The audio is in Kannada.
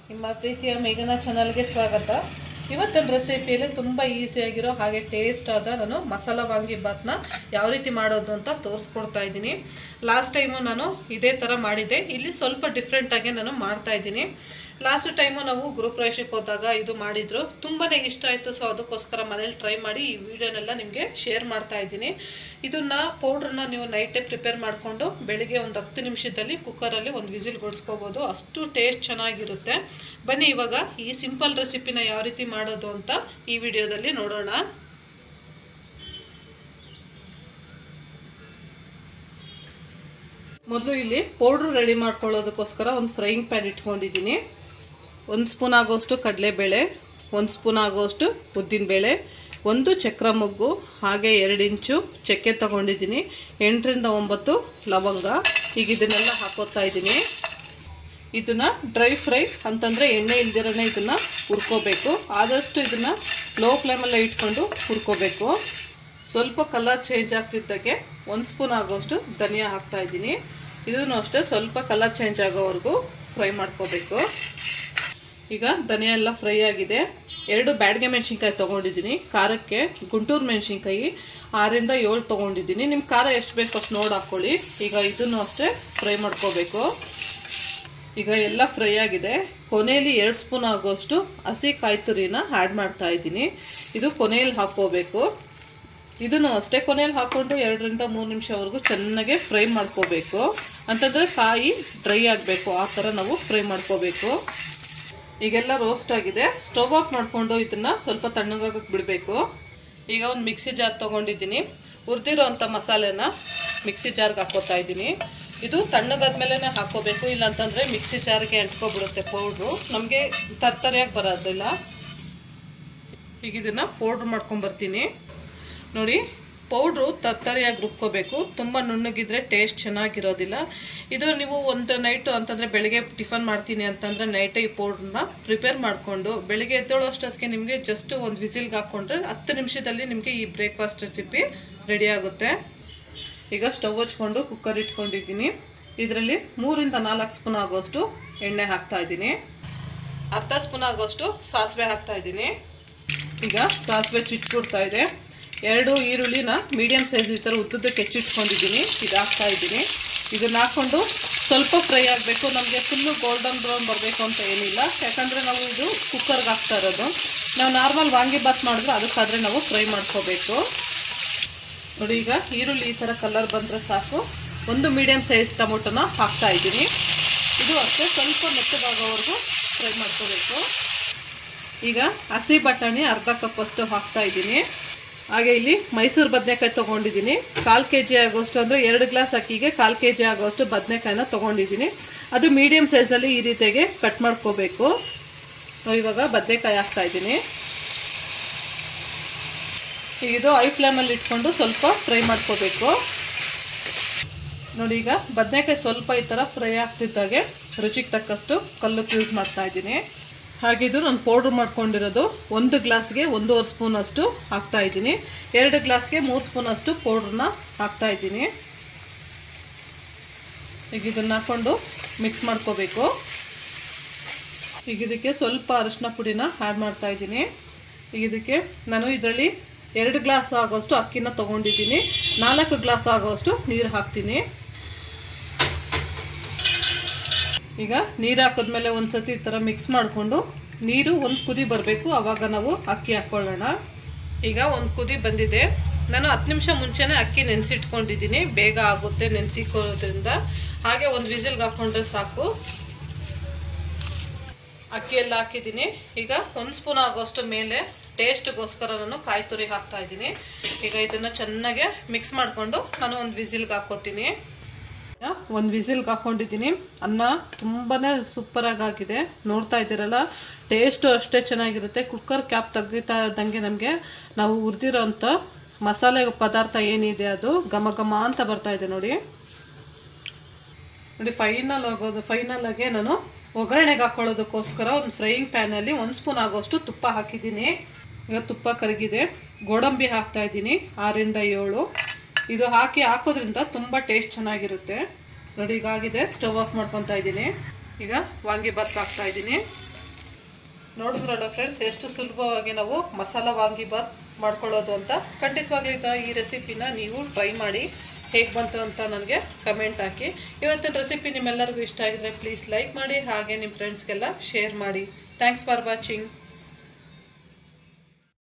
ನಿಮ್ಮ ಪ್ರೀತಿಯ ಮೇಘನಾ ಚಾನಲ್ಗೆ ಸ್ವಾಗತ ಇವತ್ತಿನ ರೆಸಿಪಿಯಲ್ಲಿ ತುಂಬ ಈಸಿಯಾಗಿರೋ ಹಾಗೆ ಟೇಸ್ಟ್ ಆದ ನಾನು ಮಸಾಲ ವಾಂಗಿ ಬಾತ್ನ ಯಾವ ರೀತಿ ಮಾಡೋದು ಅಂತ ತೋರಿಸ್ಕೊಡ್ತಾ ಇದ್ದೀನಿ ಲಾಸ್ಟ್ ಟೈಮು ನಾನು ಇದೇ ಥರ ಮಾಡಿದ್ದೆ ಇಲ್ಲಿ ಸ್ವಲ್ಪ ಡಿಫ್ರೆಂಟಾಗಿ ನಾನು ಮಾಡ್ತಾ ಇದ್ದೀನಿ ಲಾಸ್ಟ್ ಟೈಮು ನಾವು ಗೃಹಪ್ರವೇಶಕ್ಕೆ ಹೋದಾಗ ಇದು ಮಾಡಿದ್ರು ತುಂಬಾ ಇಷ್ಟ ಆಯಿತು ಸೊ ಅದಕ್ಕೋಸ್ಕರ ಮನೇಲಿ ಟ್ರೈ ಮಾಡಿ ಈ ವಿಡಿಯೋನೆಲ್ಲ ನಿಮಗೆ ಶೇರ್ ಮಾಡ್ತಾ ಇದ್ದೀನಿ ಇದನ್ನ ಪೌಡ್ರನ್ನ ನೀವು ನೈಟೇ ಪ್ರಿಪೇರ್ ಮಾಡಿಕೊಂಡು ಬೆಳಿಗ್ಗೆ ಒಂದು ಹತ್ತು ನಿಮಿಷದಲ್ಲಿ ಕುಕ್ಕರಲ್ಲಿ ಒಂದು ವಿಸಿಲ್ ಗೊಡಿಸ್ಕೋಬೋದು ಅಷ್ಟು ಟೇಸ್ಟ್ ಚೆನ್ನಾಗಿರುತ್ತೆ ಬನ್ನಿ ಇವಾಗ ಈ ಸಿಂಪಲ್ ರೆಸಿಪಿನ ಯಾವ ರೀತಿ ಮಾಡೋದು ಅಂತ ಈ ವಿಡಿಯೋದಲ್ಲಿ ನೋಡೋಣ ಮೊದಲು ಇಲ್ಲಿ ಪೌಡ್ರ್ ರೆಡಿ ಮಾಡ್ಕೊಳ್ಳೋದಕ್ಕೋಸ್ಕರ ಒಂದು ಫ್ರೈಯಿಂಗ್ ಪ್ಯಾನ್ ಇಟ್ಕೊಂಡಿದ್ದೀನಿ ಒಂದು ಸ್ಪೂನ್ ಆಗೋಷ್ಟು ಕಡಲೆಬೇಳೆ ಒಂದು ಸ್ಪೂನ್ ಆಗೋಷ್ಟು ಉದ್ದಿನಬೇಳೆ ಒಂದು ಚಕ್ರ ಮೊಗ್ಗು ಹಾಗೆ ಎರಡು ಇಂಚು ಚಕ್ಕೆ ತಗೊಂಡಿದ್ದೀನಿ ಎಂಟರಿಂದ ಒಂಬತ್ತು ಲವಂಗ ಈಗ ಇದನ್ನೆಲ್ಲ ಹಾಕೋತಾ ಇದ್ದೀನಿ ಇದನ್ನ ಡ್ರೈ ಫ್ರೈ ಅಂತಂದರೆ ಎಣ್ಣೆ ಇಲ್ದಿರನೇ ಇದನ್ನು ಹುರ್ಕೋಬೇಕು ಆದಷ್ಟು ಇದನ್ನು ಲೋ ಫ್ಲೇಮಲ್ಲೇ ಇಟ್ಕೊಂಡು ಹುರ್ಕೋಬೇಕು ಸ್ವಲ್ಪ ಕಲರ್ ಚೇಂಜ್ ಆಗ್ತಿದ್ದಾಗೆ ಒಂದು ಸ್ಪೂನ್ ಆಗೋಷ್ಟು ಧನಿಯಾ ಹಾಕ್ತಾ ಇದ್ದೀನಿ ಇದನ್ನು ಅಷ್ಟೇ ಸ್ವಲ್ಪ ಕಲರ್ ಚೇಂಜ್ ಆಗೋವರೆಗೂ ಫ್ರೈ ಮಾಡ್ಕೋಬೇಕು ಈಗ ಧನಿಯಾ ಎಲ್ಲ ಫ್ರೈ ಆಗಿದೆ ಎರಡು ಬ್ಯಾಡ್ಗೆ ಮೆಣಸಿನ್ಕಾಯಿ ತೊಗೊಂಡಿದ್ದೀನಿ ಖಾರಕ್ಕೆ ಗುಂಟೂರು ಮೆಣಸಿನ್ಕಾಯಿ ಆರಿಂದ ಏಳು ತೊಗೊಂಡಿದ್ದೀನಿ ನಿಮ್ಮ ಖಾರ ಎಷ್ಟು ಬೇಕು ಅಷ್ಟು ನೋಡಿ ಹಾಕ್ಕೊಳ್ಳಿ ಈಗ ಇದನ್ನು ಅಷ್ಟೇ ಫ್ರೈ ಮಾಡ್ಕೋಬೇಕು ಈಗ ಎಲ್ಲ ಫ್ರೈ ಆಗಿದೆ ಕೊನೆಯಲ್ಲಿ ಎರಡು ಸ್ಪೂನ್ ಆಗೋಷ್ಟು ಹಸಿ ಕಾಯಿ ತುರಿನ ಆ್ಯಡ್ ಮಾಡ್ತಾ ಇದ್ದೀನಿ ಇದು ಕೊನೆಯಲ್ಲಿ ಹಾಕ್ಕೋಬೇಕು ಇದನ್ನು ಅಷ್ಟೇ ಕೊನೆಯಲ್ಲಿ ಹಾಕ್ಕೊಂಡು ಎರಡರಿಂದ ಮೂರು ನಿಮಿಷವರೆಗೂ ಚೆನ್ನಾಗೆ ಫ್ರೈ ಮಾಡ್ಕೋಬೇಕು ಅಂತಂದರೆ ಕಾಯಿ ಡ್ರೈ ಆಗಬೇಕು ಆ ಥರ ನಾವು ಫ್ರೈ ಮಾಡ್ಕೋಬೇಕು ಈಗೆಲ್ಲ ರೋಸ್ಟ್ ಆಗಿದೆ ಸ್ಟವ್ ಆಫ್ ಮಾಡಿಕೊಂಡು ಇದನ್ನು ಸ್ವಲ್ಪ ತಣ್ಣಗಾಗಕ್ಕೆ ಬಿಡಬೇಕು ಈಗ ಒಂದು ಮಿಕ್ಸಿ ಜಾರ್ ತೊಗೊಂಡಿದ್ದೀನಿ ಹುರಿದಿರೋ ಅಂಥ ಮಸಾಲೆನ ಮಿಕ್ಸಿ ಜಾರ್ಗೆ ಹಾಕೋತಾ ಇದ್ದೀನಿ ಇದು ತಣ್ಣಗಾದ್ಮೇಲೆ ಹಾಕೋಬೇಕು ಇಲ್ಲಾಂತಂದರೆ ಮಿಕ್ಸಿ ಜಾರ್ಗೆ ಅಂಟ್ಕೊಬಿಡುತ್ತೆ ಪೌಡ್ರು ನಮಗೆ ತರ್ತರಿಯಾಗಿ ಬರೋದಿಲ್ಲ ಈಗ ಇದನ್ನು ಪೌಡ್ರ್ ಮಾಡ್ಕೊಂಬರ್ತೀನಿ ನೋಡಿ ಪೌಡ್ರು ತರ್ತರಿಯಾಗಿ ರುಬ್ಕೋಬೇಕು ತುಂಬ ನುಣ್ಣಗಿದ್ರೆ ಟೇಸ್ಟ್ ಚೆನ್ನಾಗಿರೋದಿಲ್ಲ ಇದು ನೀವು ಒಂದು ನೈಟು ಅಂತಂದರೆ ಬೆಳಿಗ್ಗೆ ಟಿಫನ್ ಮಾಡ್ತೀನಿ ಅಂತಂದರೆ ನೈಟೇ ಈ ಪೌಡ್ರನ್ನ ಪ್ರಿಪೇರ್ ಮಾಡಿಕೊಂಡು ಬೆಳಿಗ್ಗೆ ಎದ್ದೇಳೋ ಅಷ್ಟೊತ್ತಿಗೆ ನಿಮಗೆ ಜಸ್ಟ್ ಒಂದು ವಿಸಿಲ್ಗೆ ಹಾಕ್ಕೊಂಡ್ರೆ ಹತ್ತು ನಿಮಿಷದಲ್ಲಿ ನಿಮಗೆ ಈ ಬ್ರೇಕ್ಫಾಸ್ಟ್ ರೆಸಿಪಿ ರೆಡಿ ಆಗುತ್ತೆ ಈಗ ಸ್ಟವ್ ಹಚ್ಕೊಂಡು ಕುಕ್ಕರ್ ಇಟ್ಕೊಂಡಿದ್ದೀನಿ ಇದರಲ್ಲಿ ಮೂರಿಂದ ನಾಲ್ಕು ಸ್ಪೂನ್ ಆಗೋಷ್ಟು ಎಣ್ಣೆ ಹಾಕ್ತಾ ಇದ್ದೀನಿ ಅರ್ಧ ಸ್ಪೂನ್ ಆಗೋಷ್ಟು ಸಾಸಿವೆ ಹಾಕ್ತಾ ಇದ್ದೀನಿ ಈಗ ಸಾಸಿವೆ ಚಿಟ್ಬಿಡ್ತಾ ಇದೆ ಎರಡು ಈರುಳ್ಳಿನ ಮೀಡಿಯಮ್ ಸೈಜ್ ಈ ಥರ ಉದ್ದಕ್ಕೆ ಹೆಚ್ಚಿಟ್ಕೊಂಡಿದ್ದೀನಿ ಇದು ಹಾಕ್ತಾ ಇದ್ದೀನಿ ಇದನ್ನ ಹಾಕ್ಕೊಂಡು ಸ್ವಲ್ಪ ಫ್ರೈ ಆಗಬೇಕು ನಮಗೆ ಫುಲ್ಲು ಗೋಲ್ಡನ್ ಬ್ರೌನ್ ಬರಬೇಕು ಅಂತ ಏನಿಲ್ಲ ಯಾಕಂದರೆ ನಾವು ಇದು ಕುಕ್ಕರ್ಗೆ ಹಾಕ್ತಾ ಇರೋದು ನಾವು ನಾರ್ಮಲ್ ವಾಂಗಿ ಬಾತ್ ಮಾಡಿದ್ರೆ ಅದಕ್ಕಾದರೆ ನಾವು ಫ್ರೈ ಮಾಡ್ಕೋಬೇಕು ನೋಡಿ ಈಗ ಈರುಳ್ಳಿ ಈ ಥರ ಕಲರ್ ಬಂದರೆ ಸಾಕು ಒಂದು ಮೀಡಿಯಮ್ ಸೈಜ್ ಟೊಮೊಟೊನ ಹಾಕ್ತಾ ಇದ್ದೀನಿ ಇದು ಅಷ್ಟೇ ಸ್ವಲ್ಪ ಮೆತ್ತಗಾಗೋವರೆಗೂ ಫ್ರೈ ಮಾಡ್ಕೋಬೇಕು ಈಗ ಹಸಿ ಬಟಾಣಿ ಅರ್ಧ ಕಪ್ಪಷ್ಟು ಹಾಕ್ತಾ ಇದ್ದೀನಿ ಹಾಗೆ ಇಲ್ಲಿ ಮೈಸೂರು ಬದನೆಕಾಯಿ ತೊಗೊಂಡಿದ್ದೀನಿ ಕಾಲು ಕೆ ಜಿ ಆಗೋಷ್ಟು ಅಂದರೆ ಎರಡು ಗ್ಲಾಸ್ ಅಕ್ಕಿಗೆ ಕಾಲು ಕೆ ಜಿ ಆಗೋಷ್ಟು ಬದನೆಕಾಯಿನ ತೊಗೊಂಡಿದ್ದೀನಿ ಅದು ಮೀಡಿಯಮ್ ಸೈಜಲ್ಲಿ ಈ ರೀತಿಯಾಗಿ ಕಟ್ ಮಾಡ್ಕೋಬೇಕು ಇವಾಗ ಬದನೆಕಾಯಿ ಹಾಕ್ತಾ ಇದ್ದೀನಿ ಈಗ ಇದು ಐ ಫ್ಲೇಮಲ್ಲಿ ಇಟ್ಕೊಂಡು ಸ್ವಲ್ಪ ಫ್ರೈ ಮಾಡ್ಕೋಬೇಕು ನೋಡಿ ಈಗ ಬದನೆಕಾಯಿ ಸ್ವಲ್ಪ ಈ ಥರ ಫ್ರೈ ಆಗ್ತಿದ್ದಾಗೆ ರುಚಿಗೆ ತಕ್ಕಷ್ಟು ಕಲ್ಲುಪ್ಪು ಯೂಸ್ ಮಾಡ್ತಾ ಇದ್ದೀನಿ ಹಾಗಿದು ನಾನು ಪೌಡ್ರ್ ಮಾಡ್ಕೊಂಡಿರೋದು ಒಂದು ಗ್ಲಾಸ್ಗೆ ಒಂದೂವರೆ ಸ್ಪೂನ್ ಅಷ್ಟು ಹಾಕ್ತಾ ಇದ್ದೀನಿ ಎರಡು ಗ್ಲಾಸ್ಗೆ ಮೂರು ಸ್ಪೂನ್ ಅಷ್ಟು ಪೌಡ್ರನ್ನ ಹಾಕ್ತಾ ಇದ್ದೀನಿ ಈಗ ಇದನ್ನು ಹಾಕ್ಕೊಂಡು ಮಿಕ್ಸ್ ಮಾಡ್ಕೋಬೇಕು ಈಗ ಇದಕ್ಕೆ ಸ್ವಲ್ಪ ಅರಿಶಿನ ಪುಡಿನ ಆ್ಯಡ್ ಮಾಡ್ತಾ ಇದ್ದೀನಿ ಈಗ ಇದಕ್ಕೆ ನಾನು ಇದರಲ್ಲಿ ಎರಡು ಗ್ಲಾಸ್ ಆಗೋಷ್ಟು ಅಕ್ಕಿನ ತೊಗೊಂಡಿದ್ದೀನಿ ನಾಲ್ಕು ಗ್ಲಾಸ್ ಆಗೋಷ್ಟು ನೀರು ಹಾಕ್ತೀನಿ ಈಗ ನೀರು ಹಾಕಿದ್ಮೇಲೆ ಒಂದು ಸತಿ ಈ ಥರ ಮಿಕ್ಸ್ ಮಾಡಿಕೊಂಡು ನೀರು ಒಂದು ಕುದಿ ಬರಬೇಕು ಆವಾಗ ನಾವು ಅಕ್ಕಿ ಹಾಕ್ಕೊಳ್ಳೋಣ ಈಗ ಒಂದು ಕುದಿ ಬಂದಿದೆ ನಾನು ಹತ್ತು ನಿಮಿಷ ಮುಂಚೆನೇ ಅಕ್ಕಿ ನೆನೆಸಿಟ್ಕೊಂಡಿದ್ದೀನಿ ಬೇಗ ಆಗುತ್ತೆ ನೆನೆಸಿಕೊಳ್ಳೋದ್ರಿಂದ ಹಾಗೆ ಒಂದು ವಿಸಿಲ್ಗೆ ಹಾಕ್ಕೊಂಡ್ರೆ ಸಾಕು ಅಕ್ಕಿ ಎಲ್ಲ ಹಾಕಿದ್ದೀನಿ ಈಗ ಒಂದು ಸ್ಪೂನ್ ಆಗೋಷ್ಟು ಮೇಲೆ ಟೇಸ್ಟ್ಗೋಸ್ಕರ ನಾನು ಕಾಯಿ ತುರಿ ಹಾಕ್ತಾ ಇದ್ದೀನಿ ಈಗ ಇದನ್ನು ಚೆನ್ನಾಗೆ ಮಿಕ್ಸ್ ಮಾಡಿಕೊಂಡು ನಾನು ಒಂದು ವಿಸಿಲ್ಗೆ ಹಾಕ್ಕೋತೀನಿ ಒಂದು ವಿಸಿಲ್ಗೆ ಹಾಕ್ಕೊಂಡಿದ್ದೀನಿ ಅನ್ನ ತುಂಬಾ ಸೂಪರಾಗಿ ಆಗಿದೆ ನೋಡ್ತಾ ಇದ್ದೀರಲ್ಲ ಟೇಸ್ಟು ಅಷ್ಟೇ ಚೆನ್ನಾಗಿರುತ್ತೆ ಕುಕ್ಕರ್ ಕ್ಯಾಪ್ ತೆಗಿತಾ ಇದ್ದಂಗೆ ನಮಗೆ ನಾವು ಹುರಿದಿರೋ ಅಂಥ ಮಸಾಲೆ ಪದಾರ್ಥ ಏನಿದೆ ಅದು ಘಮ ಘಮ ಅಂತ ಬರ್ತಾ ಇದೆ ನೋಡಿ ನೋಡಿ ಫೈನಲ್ ಆಗೋದು ಫೈನಲ್ ಆಗಿ ನಾನು ಒಗ್ಗರಣೆಗೆ ಹಾಕೊಳ್ಳೋದಕ್ಕೋಸ್ಕರ ಒಂದು ಫ್ರೈಯಿಂಗ್ ಪ್ಯಾನಲ್ಲಿ ಒಂದು ಸ್ಪೂನ್ ಆಗೋಷ್ಟು ತುಪ್ಪ ಹಾಕಿದ್ದೀನಿ ಈಗ ತುಪ್ಪ ಕರಗಿದೆ ಗೋಡಂಬಿ ಹಾಕ್ತಾ ಇದ್ದೀನಿ ಆರಿಂದ ಏಳು ಇದು ಹಾಕಿ ಹಾಕೋದ್ರಿಂದ ತುಂಬ ಟೇಸ್ಟ್ ಚೆನ್ನಾಗಿರುತ್ತೆ ನೋಡಿ ಈಗ ಆಗಿದೆ ಸ್ಟವ್ ಆಫ್ ಮಾಡ್ಕೊತಾ ಇದ್ದೀನಿ ಈಗ ವಾಂಗಿ ಬಾತ್ ಹಾಕ್ತಾ ಇದ್ದೀನಿ ನೋಡಿದ್ರಲ್ಲ ಫ್ರೆಂಡ್ಸ್ ಎಷ್ಟು ಸುಲಭವಾಗಿ ನಾವು ಮಸಾಲ ವಾಂಗಿಬಾತ್ ಮಾಡ್ಕೊಳ್ಳೋದು ಅಂತ ಖಂಡಿತವಾಗ್ಲೂ ಇದ ಈ ರೆಸಿಪಿನ ನೀವು ಟ್ರೈ ಮಾಡಿ ಹೇಗೆ ಬಂತು ಅಂತ ನನಗೆ ಕಮೆಂಟ್ ಹಾಕಿ ಇವತ್ತಿನ ರೆಸಿಪಿ ನಿಮ್ಮೆಲ್ಲರಿಗೂ ಇಷ್ಟ ಆಗಿದ್ರೆ ಪ್ಲೀಸ್ ಲೈಕ್ ಮಾಡಿ ಹಾಗೆ ನಿಮ್ಮ ಫ್ರೆಂಡ್ಸ್ಗೆಲ್ಲ ಶೇರ್ ಮಾಡಿ ಥ್ಯಾಂಕ್ಸ್ ಫಾರ್ ವಾಚಿಂಗ್